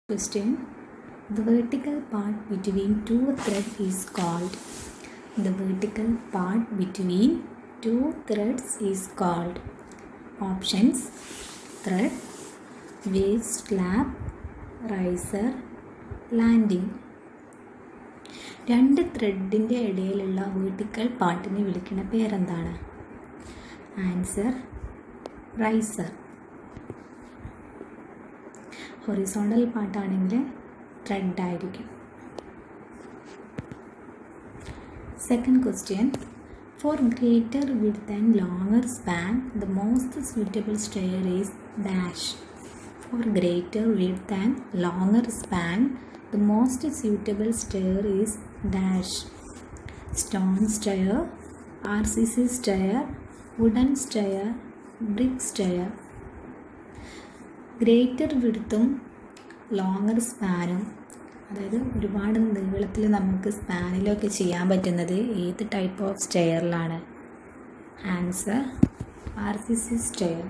Question The vertical part between two threads is called. The vertical part between two threads is called. Options thread, waist lap, riser, landing. രണ്ട് ത്രെഡിൻ്റെ ഇടയിലുള്ള vertical പാർട്ടിനെ വിളിക്കുന്ന പേരെന്താണ് answer riser horizontal പാർട്ടാണെങ്കിൽ thread ആയിരിക്കും second question for greater width and longer span the most suitable stair is dash for greater width and longer span the most suitable stair is dash stone stair rcc stair wooden stair brick stair greater വിടുത്തും longer സ്പാനും അതായത് ഒരുപാട് നീളത്തിൽ നമുക്ക് സ്പാനിലൊക്കെ ചെയ്യാൻ പറ്റുന്നത് ഏത് ടൈപ്പ് ഓഫ് സ്റ്റെയറിലാണ് answer R C C stair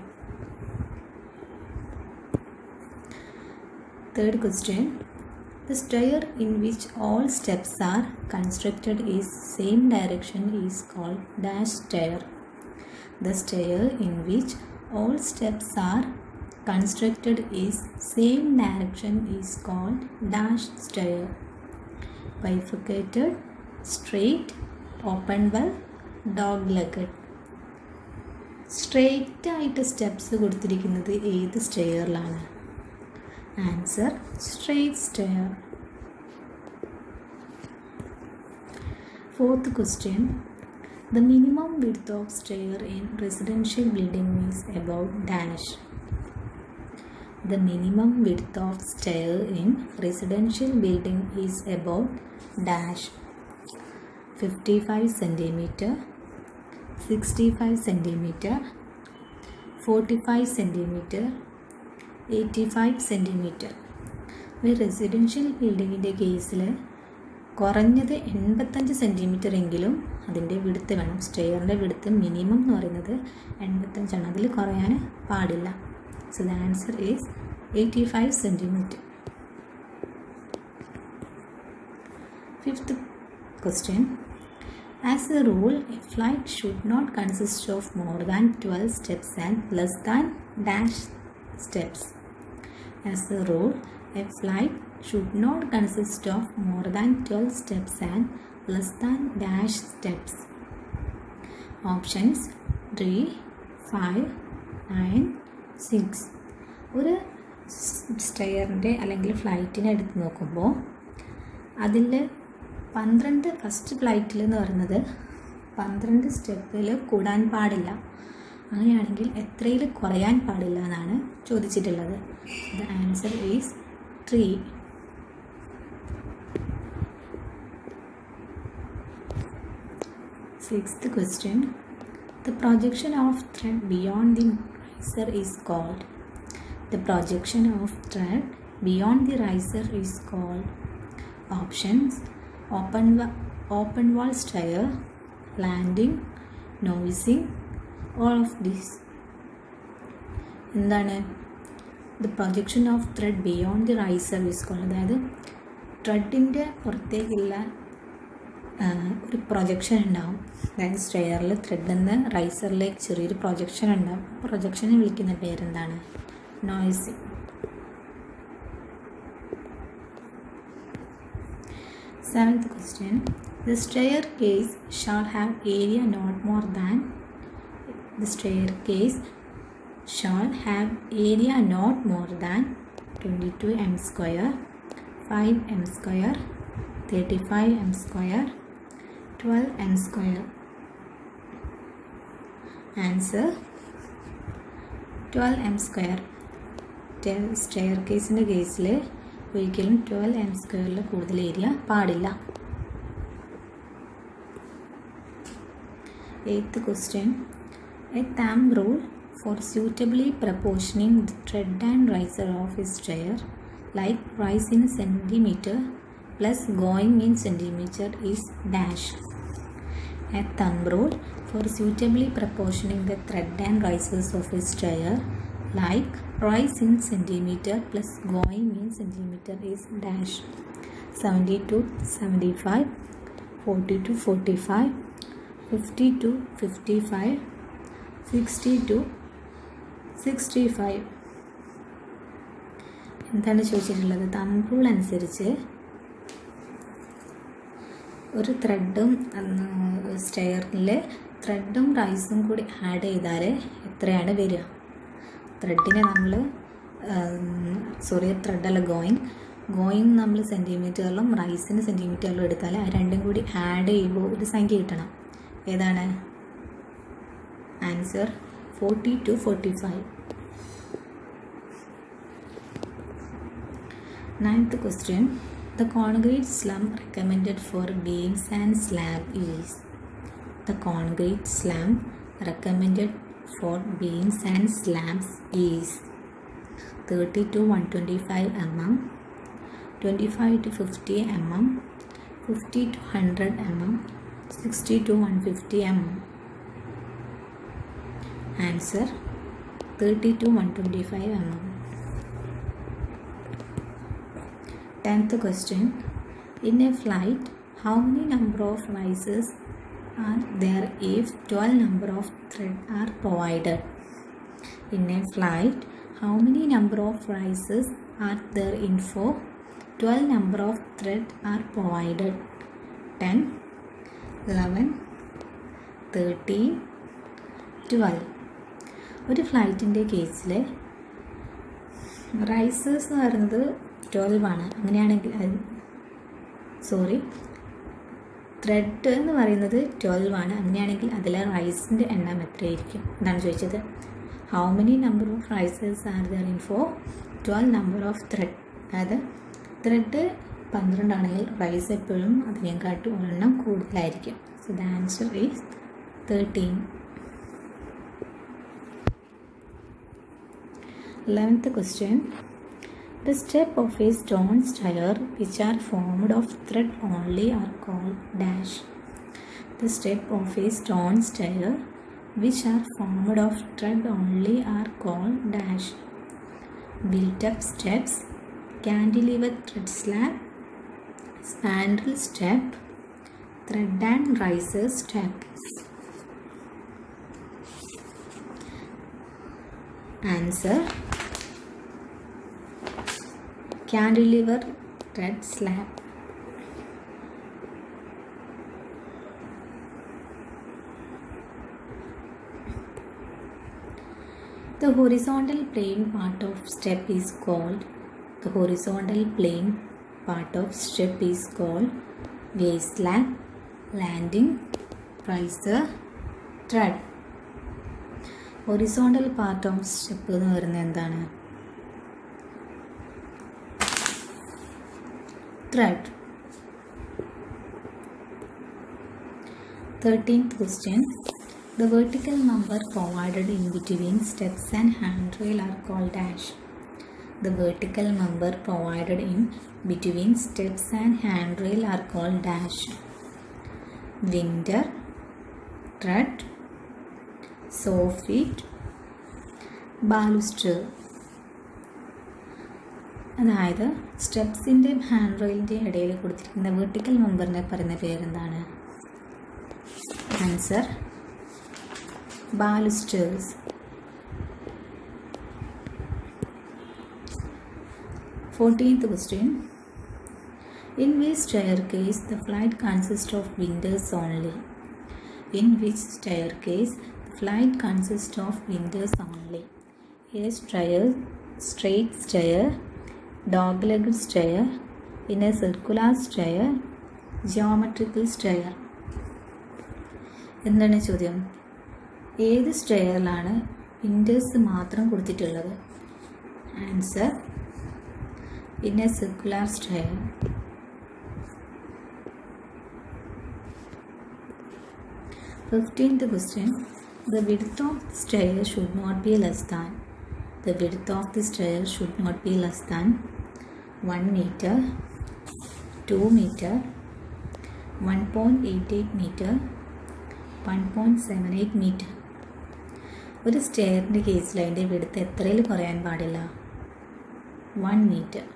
third question The stair in which all steps are constructed is same direction is called dash stair. The stair in which all steps are constructed is same direction is called dash stair. Bifurcated, straight, open well, dog legged. Straight ആയിട്ട് steps കൊടുത്തിരിക്കുന്നത് ഏത് സ്റ്റെയറിലാണ് answer straight stair fourth question the minimum width of stair in residential building is about dash The minimum width of stair in residential building is about dash 55 centimeter, 65 centimeter, 45 centimeter, 85 centimeter. ഒരു residential ബിൽഡിങ്ങിൻ്റെ കേസിൽ കുറഞ്ഞത് എൺപത്തഞ്ച് centimetre എങ്കിലും അതിൻ്റെ വിടുത്ത് വേണം സ്റ്റെയറിൻ്റെ വിടുത്ത് മിനിമം എന്ന് പറയുന്നത് എൺപത്തഞ്ചാണ് അതിൽ കുറയാൻ പാടില്ല So the answer is 85 centimeter. Fifth question. As a rule, a flight should not consist of more than 12 steps and less than dash steps. As a rule, a flight should not consist of more than 12 steps and less than dash steps. Options 3, 5, 9, six ഒരു സ്റ്റെയറിൻ്റെ അല്ലെങ്കിൽ ഫ്ലൈറ്റിനെ എടുത്ത് നോക്കുമ്പോൾ അതിൽ പന്ത്രണ്ട് first ഫ്ലൈറ്റിൽ എന്ന് പറയുന്നത് പന്ത്രണ്ട് സ്റ്റെപ്പിൽ കൂടാൻ പാടില്ല അങ്ങനെയാണെങ്കിൽ എത്രയിൽ കുറയാൻ പാടില്ല എന്നാണ് ചോദിച്ചിട്ടുള്ളത് the answer is three sixth question the projection of thread beyond the riser is called. The projection of thread beyond the riser is called. Options open, open wall stair, landing, noising, all of these. എന്താണ് the projection of thread beyond the riser is called അതായത് ത്രെഡിൻ്റെ പുറത്തേക്കുള്ള ഒരു projection ഉണ്ടാവും അതായത് സ്റ്റെയറിൽ ത്രെഡിൽ നിന്ന് റൈസറിലേക്ക് ചെറിയൊരു projection ഉണ്ടാവും പ്രൊജക്ഷനെ വിളിക്കുന്ന പേരെന്താണ് nosing seventh question the staircase shall have area not more than the staircase shall have area not more than twenty two m square five m square thirty five m square 12 m square. Answer 12 m square. Stair കേസിൻ്റെ കേസിൽ ഒരിക്കലും twelve m സ്ക്വയറിൽ കൂടുതൽ area പാടില്ല eighth question a thumb rule for suitably proportioning the thread and riser of a stair like rice in centimetre plus going in centimeter is dash. A thumb rule for suitably proportioning the thread and rises of a stair like rise in centimeter plus going in centimeter is dash 70 to 75 40 to 45 50 to 55 60 to 65 എന്താണ് ചോദിച്ചിട്ടുള്ളത് thumb rule അനുസരിച്ച് ഒരു ത്രെഡും സ്റ്റെയറിൽ ത്രെഡും റൈസും കൂടി add ചെയ്താൽ എത്രയാണ് വരിക ത്രെഡിനെ നമ്മൾ സോറി ത്രെഡല്ല ഗോയിങ് ഗോയിങ് നമ്മൾ സെൻറ്റിമീറ്ററിലും റൈസിന് സെൻറ്റിമീറ്ററിലും എടുത്താൽ ആ രണ്ടും കൂടി ആഡ് ചെയ്യുമ്പോൾ ഒരു സംഖ്യ കിട്ടണം ഏതാണ് answer forty to forty five ninth question the concrete slump recommended for beams and slab is the concrete slump recommended for beams and slabs is thirty to one twenty five m m twenty five to fifty m m fifty to hundred m m sixty to one fifty m m answer thirty to one twenty five m m Tenth question In a flight, how many number of rises are there if 12 number of thread are provided? In a flight, how many number of rises are there in for 12 number of thread are provided? 10, 11, 13, 12. ഒരു ഫ്ലൈറ്റിൻ്റെ കേസിൽ risers എന്ന് പറയുന്നത് twelve ആണ് അങ്ങനെയാണെങ്കിൽ sorry thread എന്ന് പറയുന്നത് twelve ആണ് അങ്ങനെയാണെങ്കിൽ അതിലെ റൈസിൻ്റെ എണ്ണം എത്രയായിരിക്കും എന്നാണ് ചോദിച്ചത് how many number of risers are there in for twelve number of thread അതായത് ത്രെഡ് പന്ത്രണ്ടാണെങ്കിൽ റൈസ് എപ്പോഴും അതിനെക്കാട്ടും ഒരെണ്ണം കൂടുതലായിരിക്കും so the answer is thirteen Eleventh question. The step of a stone stair which are formed of thread only are called dash. The step of a stone stair which are formed of thread only are called dash. Built up steps, cantilever thread slab, spandrel step, thread and riser step. Answer cantilever thread slab. The horizontal plane part of step is called the horizontal plane part of step is called base slab, landing, riser, thread. Horizontal part of step എന്ന് പറയുന്നത് എന്താണ് thread thirteenth question the vertical number provided in between steps and hand rail are call dash the vertical number provided in between steps and hand rail are call dash winder thread soffit baluster അതായത് സ്റ്റെപ്സിൻ്റെയും hand റെയിലിൻ്റെയും ഇടയിൽ കൊടുത്തിരിക്കുന്ന vertical നമ്പറിനെ പറയുന്ന പേരെന്താണ് answer balusters fourteenth question in which staircase the flight consists of windows only in which staircase the flight consists of windows only a stair straight stair dog-legged stair in a circular stair geometrical stair എന്താണ് ചോദ്യം ഏത് സ്റ്റെയറിലാണ് winders മാത്രം കൊടുത്തിട്ടുള്ളത് answer in a circular stair Fifteenth question. The width of the stair should not be less than. The width of the stair should not be less than 1 meter, 2 meter, 1.88 meter, 1.78 meter. ഒരു സ്റ്റെയറിൻ്റെ കേസിൽ അതിൻ്റെ വിടുത്ത് എത്രയിൽ കുറയാൻ പാടില്ല one metre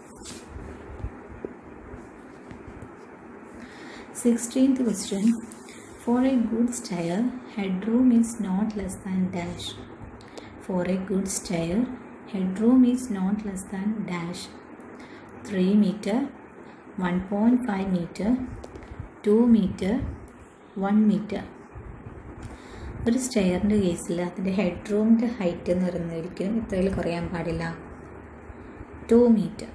sixteenth question for a good stair headroom is not less than dash. For a good stair, headroom is not less than dash. 3 meter, 1.5 meter, 2 meter, 1 meter. ഒരു സ്റ്റെയറിൻ്റെ കേസിൽ അതിൻ്റെ ഹെഡ് റൂമിൻ്റെ ഹൈറ്റ് എന്ന് പറയുന്നത് ഒരിക്കലും ഇത്രയിൽ കുറയാൻ പാടില്ല two metre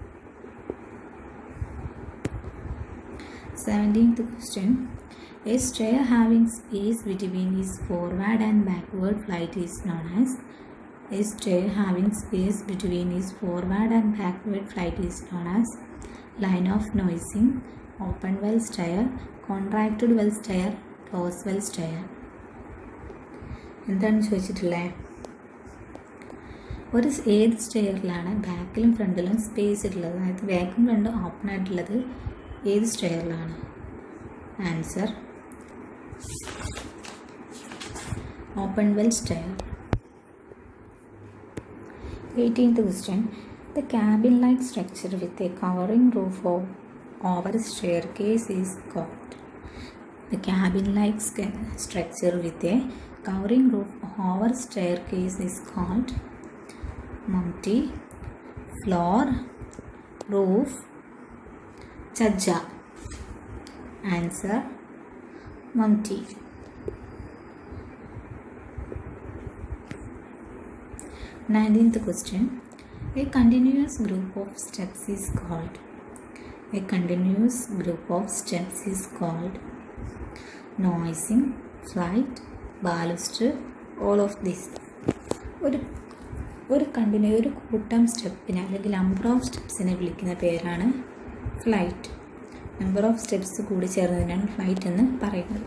seventeenth question A stair having space between its forward and backward flight is known as a stair having space between its forward and backward flight is known as line of noising, open well stair, contracted well stair, closed well stair. എന്താണ് ചോദിച്ചിട്ടുള്ളത് ഒരു ഏത് സ്റ്റെയറിലാണ് ബാക്കിലും ഫ്രണ്ടിലും space ഉള്ളത് അതായത് ബാക്കും ഫ്രണ്ടും ഓപ്പൺ ആയിട്ടുള്ളത് ഏത് സ്റ്റെയറിലാണ് ആൻസർ open well stair. 18th question The cabin like structure with a covering roof of, over staircase is called. The cabin like structure with a covering roof over staircase is called mumti, floor, roof, chaja. Answer mumti. Nineteenth question. A continuous group of steps is called. A continuous group of steps is called noising, flight, baluster, all of this. ഒരു ഒരു continue ഒരു കൂട്ടം സ്റ്റെപ്പിനെ അല്ലെങ്കിൽ number of സ്റ്റെപ്സിനെ വിളിക്കുന്ന പേരാണ് flight number of steps കൂടി ചേർന്നതിനാണ് flight എന്ന് പറയുന്നത്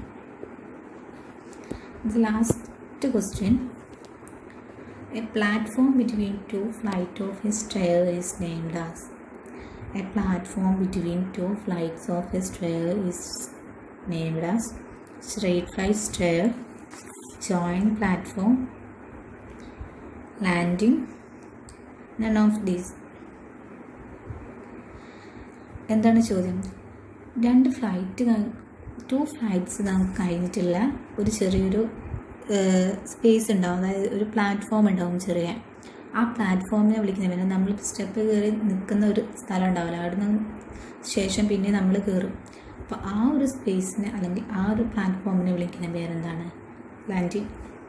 last question A platform between two flights of a stair is named as. A platform between two flights of a stair is named as straight flight stair, joint platform, landing. None of these. എന്താണ് ചോദ്യം രണ്ട് flight to flights നമുക്ക് കഴിഞ്ഞിട്ടുള്ള ഒരു ചെറിയൊരു space ഉണ്ടാവും അതായത് ഒരു പ്ലാറ്റ്ഫോം ഉണ്ടാവും ചെറിയ ആ പ്ലാറ്റ്ഫോമിനെ വിളിക്കുന്ന പിന്നെ നമ്മൾ സ്റ്റെപ്പ് കയറി നിൽക്കുന്ന ഒരു സ്ഥലം ഉണ്ടാവില്ല അവിടുന്ന് ശേഷം പിന്നെ നമ്മൾ കയറും അപ്പോൾ ആ ഒരു സ്പേസിനെ അല്ലെങ്കിൽ ആ ഒരു പ്ലാറ്റ്ഫോമിനെ വിളിക്കുന്ന പേരെന്താണ് ലാൻഡിങ്